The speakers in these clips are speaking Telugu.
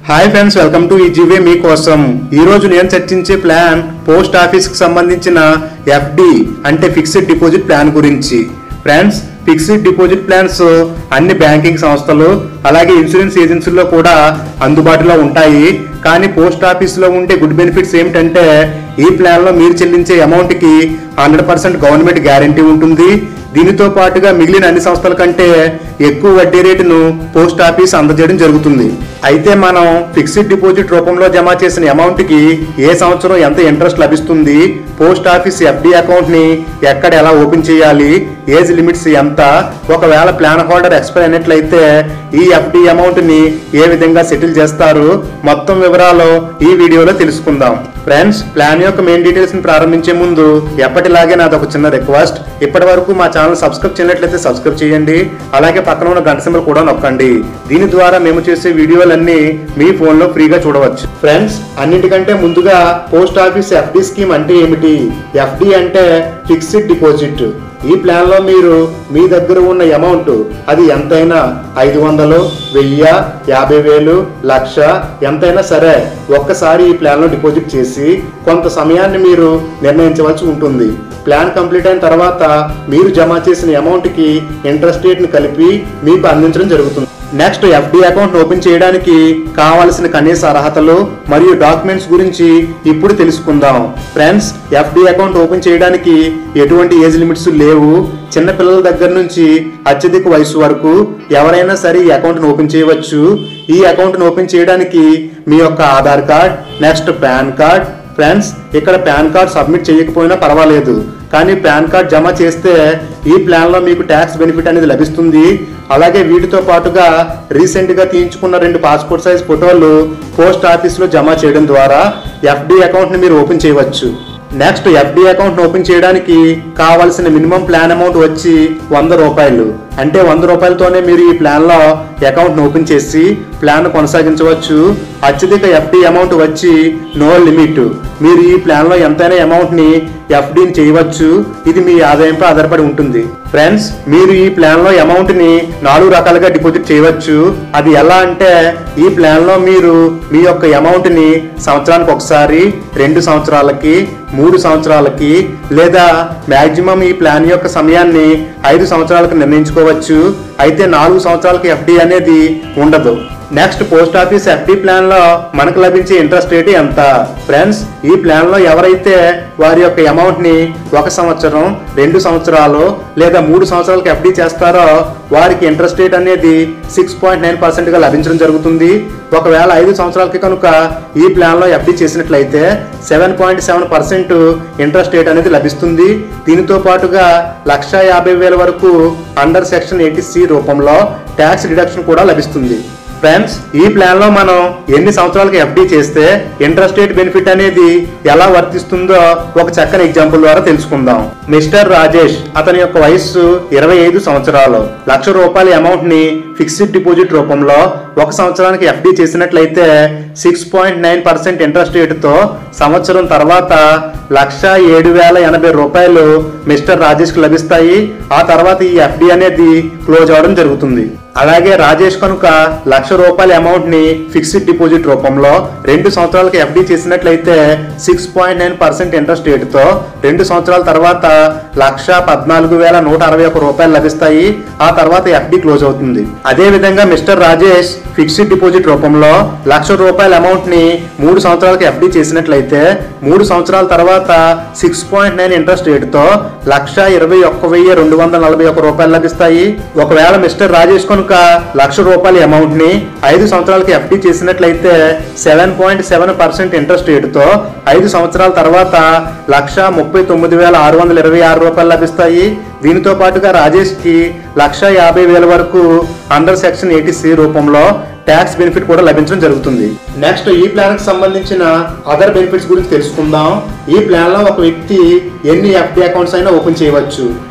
hi friends welcome to easy way మీకోసం ఈ రోజు నేను చర్చించే ప్లాన్ పోస్ట్ ఆఫీస్ కి సంబంధించిన ఎఫ్డి అంటే ఫిక్స్డ్ డిపాజిట్ ప్లాన్ గురించి ఫ్రెండ్స్ ఫిక్స్డ్ డిపాజిట్ ప్లాన్స్ అన్ని బ్యాంకింగ్ సంస్థలు అలాగే ఇన్సూరెన్స్ ఏజెన్సీల్లో కూడా అందుబాటులో ఉంటాయి కానీ పోస్ట్ ఆఫీస్లో ఉండే గుడ్ బెనిఫిట్స్ ఏమిటంటే ఈ ప్లాన్లో మీరు చెల్లించే అమౌంట్కి హండ్రెడ్ పర్సెంట్ గవర్నమెంట్ గ్యారంటీ ఉంటుంది దీనితో పాటుగా మిగిలిన అన్ని సంస్థల కంటే ఎక్కువ వడ్డీ రేటును పోస్ట్ ఆఫీస్ అందజేయడం జరుగుతుంది అయితే మనం ఫిక్స్డ్ డిపాజిట్ రూపంలో జమ చేసిన అమౌంట్ కి ఏ సంవత్సరం ఎంత ఇంట్రెస్ట్ లభిస్తుంది పోస్ట్ ఆఫీస్ ఎఫ్డి అకౌంట్ ని ఎక్కడ ఎలా ఓపెన్ చేయాలి ఏజ్ లిమిట్స్ ఎంత ఒకవేళ ప్లాన్ హోల్డర్ ఎక్స్పైర్ అయినట్లయితే ఈ ఎఫ్డి అమౌంట్ ని ఏ విధంగా సెటిల్ చేస్తారు మొత్తం వివరాలు ఈ వీడియోలో తెలుసుకుందాం ఫ్రెండ్స్ ప్లాన్ యొక్క మెయిన్ డీటెయిల్స్ ని ప్రారంభించే ముందు ఎప్పటిలాగే నాది ఒక చిన్న రిక్వెస్ట్ ఇప్పటి వరకు మా ఛానల్ సబ్స్క్రైబ్ చేయనట్లయితే సబ్స్క్రైబ్ చేయండి అలాగే పక్కన ఉన్న గంట సింబల్ కూడా నొక్కండి దీని ద్వారా మేము చేసే వీడియోలన్నీ మీ ఫోన్ లో ఫ్రీగా చూడవచ్చు ఫ్రెండ్స్ అన్నిటికంటే ముందుగా పోస్ట్ ఆఫీస్ ఎఫ్డి స్కీమ్ అంటే ఏమిటి ఎఫ్డి అంటే ఫిక్స్డ్ డిపాజిట్ ఈ ప్లాన్ లో మీరు మీ దగ్గర ఉన్న అమౌంట్ అది ఎంతైనా ఐదు వందలు వెయ్యి యాభై వేలు లక్ష ఎంతైనా సరే ఒక్కసారి ఈ ప్లాన్ లో డిపాజిట్ చేసి కొంత సమయాన్ని మీరు నిర్ణయించవలసి ఉంటుంది ప్లాన్ కంప్లీట్ అయిన తర్వాత మీరు జమ చేసిన అమౌంట్ కి ఇంట్రెస్ట్ రేట్ ని కలిపి మీకు అందించడం జరుగుతుంది నెక్స్ట్ ఎఫ్డి అకౌంట్ ఓపెన్ చేయడానికి కావాల్సిన కనీస అర్హతలు మరియు డాక్యుమెంట్స్ గురించి ఇప్పుడు తెలుసుకుందాం ఫ్రెండ్స్ ఎఫ్డి అకౌంట్ ఓపెన్ చేయడానికి ఎటువంటి ఏజ్ లిమిట్స్ లేవు చిన్న పిల్లల దగ్గర నుంచి అత్యధిక వయసు వరకు ఎవరైనా సరే ఈ అకౌంట్ను ఓపెన్ చేయవచ్చు ఈ అకౌంట్ను ఓపెన్ చేయడానికి మీ యొక్క Aadhaar card next PAN card friends ఇక్కడ పాన్ కార్డ్ సబ్మిట్ చేయకపోయినా పర్వాలేదు కానీ పాన్ కార్డ్ జమ చేస్తే ఈ ప్లాన్లో మీకు ట్యాక్స్ బెనిఫిట్ అనేది లభిస్తుంది అలాగే వీటితో పాటుగా రీసెంట్గా తీయించుకున్న రెండు పాస్పోర్ట్ సైజ్ ఫోటోలు పోస్ట్ ఆఫీస్లో జమ చేయడం ద్వారా ఎఫ్డి అకౌంట్ని మీరు ఓపెన్ చేయవచ్చు నెక్స్ట్ ఎఫ్డి అకౌంట్ ఓపెన్ చేయడానికి కావాల్సిన మినిమం ప్లాన్ అమౌంట్ వచ్చి వంద రూపాయలు అంటే వంద రూపాయలతోనే మీరు ఈ ప్లాన్లో అకౌంట్ ఓపెన్ చేసి ప్లాన్ కొనసాగించవచ్చు అత్యధిక ఎఫ్డి అమౌంట్ వచ్చి నో లిమిట్ మీరు ఈ ప్లాన్లో ఎంతైనా అమౌంట్ని ఎఫ్డీని చేయవచ్చు ఇది మీ ఆదాయంపై ఆధారపడి ఉంటుంది ఫ్రెండ్స్ మీరు ఈ ప్లాన్లో అమౌంట్ని నాలుగు రకాలుగా డిపాజిట్ చేయవచ్చు అది ఎలా అంటే ఈ ప్లాన్లో మీరు మీ యొక్క అమౌంట్ని సంవత్సరానికి ఒకసారి రెండు సంవత్సరాలకి మూడు సంవత్సరాలకి లేదా మ్యాక్సిమం ఈ ప్లాన్ యొక్క సమయాన్ని ఐదు సంవత్సరాలకు నిర్ణయించుకోవచ్చు అయితే నాలుగు సంవత్సరాలకి ఎఫ్డి అనేది ఉండదు next post office FD plan లో మనకు లభించే ఇంట్రెస్ట్ రేట్ ఎంత ఫ్రెండ్స్ ఈ ప్లాన్ లో ఎవరైతే వారి యొక్క అమౌంట్ ని ఒక సంవత్సరం రెండు సంవత్సరాలు లేదా మూడు సంవత్సరాలకు ఎఫ్డి చేస్తారో వారికి ఇంట్రెస్ట్ రేట్ అనేది సిక్స్ పాయింట్ నైన్ పర్సెంట్ గా లభించడం జరుగుతుంది ఒకవేళ ఐదు సంవత్సరాలకి కనుక ఈ ప్లాన్ లో ఎఫ్డి చేసినట్లయితే seven point seven percent interest rate అనేది లభిస్తుంది దీనితో పాటుగా లక్ష యాభై వేల వరకు అండర్ సెక్షన్ ఎయిటీ సి రూపంలో ట్యాక్స్ డిడక్షన్ కూడా లభిస్తుంది ఫ్రెండ్స్ ఈ ప్లాన్ లో మనం ఎన్ని సంవత్సరాలకి ఎఫ్డి చేస్తే ఇంట్రెస్ట్ రేట్ బెనిఫిట్ అనేది ఎలా వర్తిస్తుందో ఒక చక్కని ఎగ్జాంపుల్ ద్వారా తెలుసుకుందాం మిస్టర్ రాజేష్ అతని యొక్క వయస్సు ఇరవై ఐదు సంవత్సరాలు లక్ష రూపాయల అమౌంట్ ని ఫిక్స్డ్ డిపాజిట్ రూపంలో ఒక సంవత్సరానికి ఎఫ్డి చేసినట్లయితే six point nine percent interest రేటుతో సంవత్సరం తర్వాత లక్ష ఏడు వేల ఎనభై రూపాయలు మిస్టర్ రాజేష్కి లభిస్తాయి ఆ తర్వాత ఈ ఎఫ్డి అనేది క్లోజ్ అవడం జరుగుతుంది అలాగే రాజేష్ కనుక లక్ష రూపాయల అమౌంట్ ని ఫిక్స్డ్ డిపాజిట్ రూపంలో రెండు సంవత్సరాలకు ఎఫ్డి చేసినట్లయితే six point nine percent interest రేటుతో రెండు సంవత్సరాల తర్వాత లక్ష పద్నాలుగు వేల నూట అరవై ఒక రూపాయలు లభిస్తాయి ఆ తర్వాత ఎఫ్డి క్లోజ్ అవుతుంది అదే విధంగా మిస్టర్ రాజేష్ ఫిక్స్డ్ డిపాజిట్ రూపంలో లక్ష రూపాయల అమౌంట్ ని మూడు సంవత్సరాలకు ఎఫ్డి చేసినట్లయితే మూడు సంవత్సరాల తర్వాత సిక్స్ పాయింట్ నైన్ ఇంట్రెస్ట్ రేటుతో లక్ష ఇరవై ఒక్క వెయ్యి రెండు వందల నలభై ఒక రూపాయలు లభిస్తాయి ఒకవేళ మిస్టర్ రాజేష్ కనుక లక్ష రూపాయల అమౌంట్ ని ఐదు సంవత్సరాలకి ఎఫ్డి చేసినట్లయితే seven point seven percent interest రేటుతో ఐదు సంవత్సరాల తర్వాత లక్ష ముప్పై తొమ్మిది వేల ఆరు వందల ఇరవై ఆరు రూపాయలు లభిస్తాయి దీనితో పాటుగా రాజేష్ కి లక్ష యాభై వేల వరకు అండర్ సెక్షన్ ఎయిటీ సి రూపంలో ట్యాక్స్ బెనిఫిట్ కూడా లభించడం జరుగుతుంది నెక్స్ట్ ఈ ప్లాన్ కి సంబంధించిన అదర్ బెనిఫిట్స్ గురించి తెలుసుకుందాం ఈ ప్లాన్ లో ఒక వ్యక్తి ఎన్ని ఎఫ్డి అకౌంట్స్ అయినా ఓపెన్ చేయవచ్చు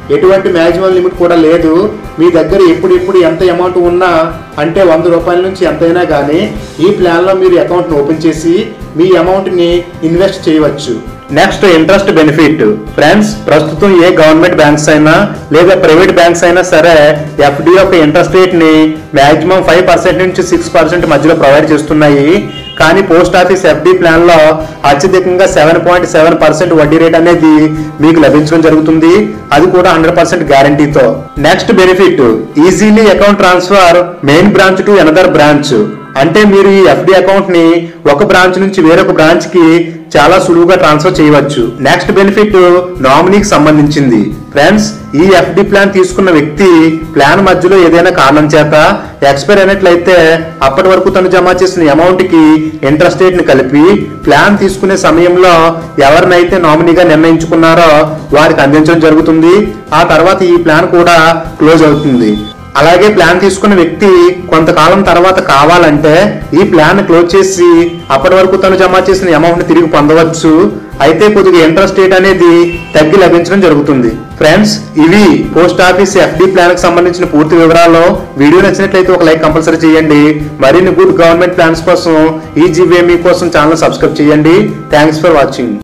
ఎటువంటి మ్యాక్సిమం లిమిట్ కూడా లేదు మీ దగ్గర ఎప్పుడు ఎప్పుడు ఎంత అమౌంట్ ఉన్నా అంటే వంద రూపాయల నుంచి ఎంతైనా కానీ ఈ ప్లాన్లో మీరు అకౌంట్ని ఓపెన్ చేసి మీ అమౌంట్ని ఇన్వెస్ట్ చేయవచ్చు నెక్స్ట్ ఇంట్రెస్ట్ బెనిఫిట్ ఫ్రెండ్స్ ప్రస్తుతం ఏ గవర్నమెంట్ బ్యాంక్స్ అయినా లేదా ప్రైవేట్ బ్యాంక్స్ అయినా సరే ఎఫ్డి యొక్క ఇంట్రెస్ట్ రేట్ ని మాక్సిమం ఫైవ్ పర్సెంట్ నుంచి సిక్స్ పర్సెంట్ మధ్యలో ప్రొవైడ్ చేస్తున్నాయి కానీ పోస్ట్ ఆఫీస్ ఎఫ్డి ప్లాన్ లో అత్యధికంగా సెవెన్ పాయింట్ సెవెన్ పర్సెంట్ వడ్డీ రేట్ అనేది మీకు లభించడం జరుగుతుంది అది కూడా హండ్రెడ్ పర్సెంట్ గ్యారంటీతో next benefit easily account transfer main branch to another branch అంటే మీరు ఈ ఎఫ్డి అకౌంట్ ని ఒక బ్రాంచ్ నుంచి వేరొక బ్రాంచ్ కి చాలా సులువుగా ట్రాన్స్ఫర్ చేయవచ్చు నెక్స్ట్ బెనిఫిట్ నామినీకి సంబంధించింది ఫ్రెండ్స్ ఈ ఎఫ్డి ప్లాన్ తీసుకున్న వ్యక్తి ప్లాన్ మధ్యలో ఏదైనా కారణం చేత ఎక్స్పైర్ అయినట్లయితే అప్పటి వరకు తను జమ చేసిన అమౌంట్ కి ఇంట్రెస్ట్ రేట్ ని కలిపి ప్లాన్ తీసుకునే సమయంలో ఎవరినైతే నామినీగా నిర్ణయించుకున్నారో వారికి అందించడం జరుగుతుంది ఆ తర్వాత ఈ ప్లాన్ కూడా క్లోజ్ అవుతుంది అలాగే ప్లాన్ తీసుకున్న వ్యక్తి కొంతకాలం తర్వాత కావాలంటే ఈ ప్లాన్ క్లోజ్ చేసి అప్పటి వరకు తను జమ చేసిన అమౌంట్ తిరిగి పొందవచ్చు అయితే కొద్దిగా ఇంట్రెస్ట్ రేట్ అనేది తగ్గి లభించడం జరుగుతుంది ఫ్రెండ్స్ ఇవి పోస్ట్ ఆఫీస్ ఎఫ్డి ప్లాన్ కి సంబంధించిన పూర్తి వివరాలు వీడియో నచ్చినట్లయితే ఒక లైక్ కంపల్సరీ చేయండి మరిన్ని గుడ్ గవర్నమెంట్ ప్లాన్స్ కోసం ఈ జీవీఎంఈ కోసం ఛానల్ సబ్స్క్రైబ్ చేయండి థ్యాంక్స్ ఫర్ వాచింగ్